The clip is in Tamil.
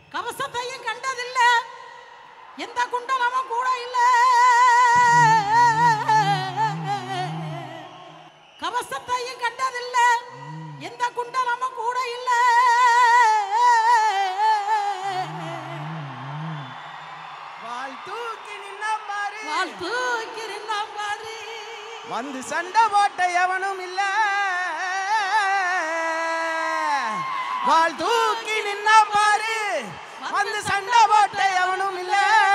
கவசத்தையும் கண்டதில்ல எந்த குண்டலமும் கூட இல்ல கவசத்தையும் கண்டதில்ல எந்த குண்டலமும் கூட இல்ல வாள் தூக்கி நின்ன பாரு வாழ் தூக்கிருந்தான் பாரு வந்து சண்டை போட்ட எவனும் இல்ல வாள் தூக்கி நின்ன பாரு வந்து சண்டை போட்ட எவனும் இல்ல